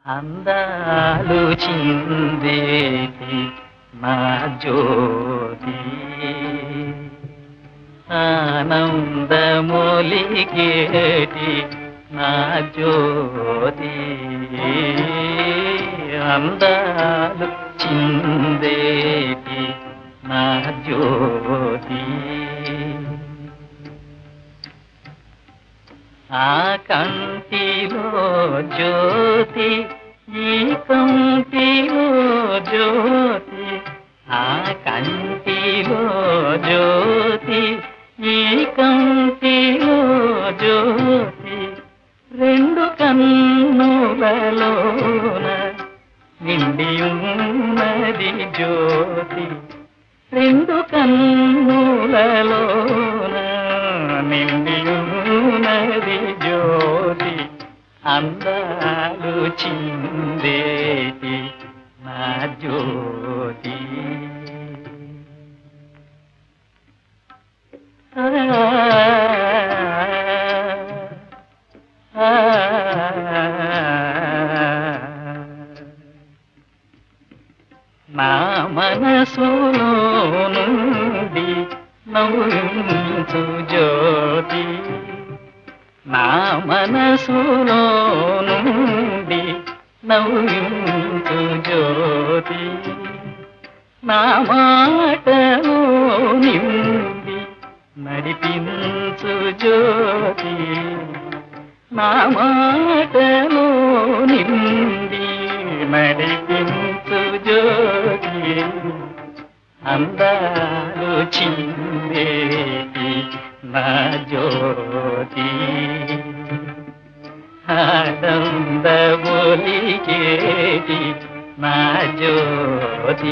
అందాలు చిందేటి నా జ్యోతి ఆనందమొలిగేటి నా జ్యోతి అందాలు చిందేటి నా జ్యోతి ఆ కంటిలో జ్యోతి ఈ కంటిలో జ్యోతి ఆ కంటిలో జ్యోతి ఈ కంటిలో జ్యోతి రెండు కన్నులలోన నిండి ఉన్నది జ్యోతి రెండు కన్నులలోన నిండి ఉన్నది జ్యోతి అందాలు చిందేటి నా జ్యోతి ఆ, ఆ, నా మనసులో నుండి నవ్వించు జ్యోతి నా మనసులో నుండి నవ్వించు జ్యోతి నా మాటలో నిండి నడిపించు జ్యోతి నా మాటలో నిండి నడిపించు జ్యోతి అందాలు చిందేటి నా జ్యోతి ఆనంద బోలికేటి నా జ్యోతి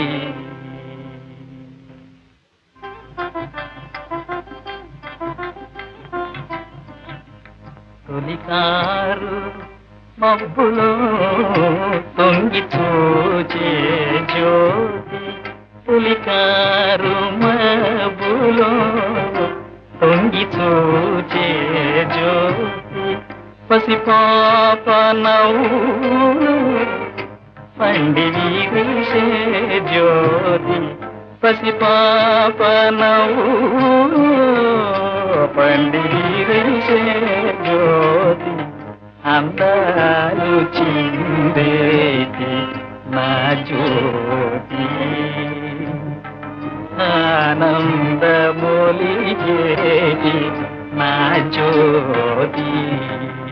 తొలికారు మబ్బులో తొంగి చూచే జ్యోతి తొలికారు మబ్బులో తొంగి చూచే జ్యోతి పసిపాప నవ్వులు పండి వీసే జ్యోతి పసిపాప నవ్వులు పండి వీసే జ్యోతి అందాలు చిందేటి నా జ్యోతి ఆనందమొలిగేటి నా జ్యోతి